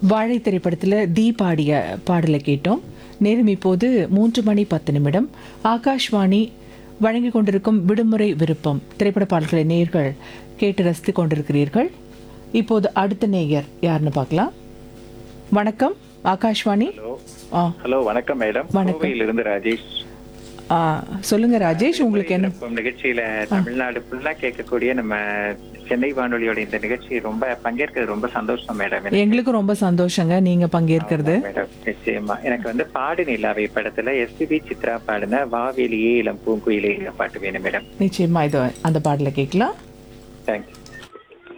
வாழை திரைப்படத்தில் தீ பாடிய பாடலை கேட்டோம் நேரம் இப்போது மூன்று மணி பத்து நிமிடம் ஆகாஷ்வாணி வழங்கி கொண்டிருக்கும் விடுமுறை விருப்பம் திரைப்பட பாடல்களை நேயர்கள் கேட்டு ரசித்து கொண்டிருக்கிறீர்கள் இப்போது அடுத்த நேயர் யாருன்னு பார்க்கலாம் வணக்கம் ஆகாஷ்வாணி ஹலோ ஆ ஹலோ வணக்கம் மேடம் வணக்கம். கோவையிலிருந்து ராஜேஷ் ஆ, சொல்லுங்க ராஜேஷ் உங்களுக்கு என்ன சிறப்பு நிகழ்ச்சியில தமிழ்நாடு ஃபுல்லா கேட்கக்கூடிய நம்ம சென்னை வானொலியோட இந்த நிகழ்ச்சி ரொம்ப பங்கேற்கிறது ரொம்ப சந்தோஷம் மேடம் எனக்கு. எங்களுக்கும் ரொம்ப சந்தோஷங்க நீங்க பங்கேற்கிறது மேடம் நிச்சயமா எனக்கு வந்து பாடு நிலாவை படத்துல எஸ்பிபி சித்ரா பாடின வாவேலியே இளம் பூங்குயிலே இந்த பாட்டு வேணும் மேடம் நிச்சயமா இது அந்த பாடலை கேட்கலாம் தேங்க்யூ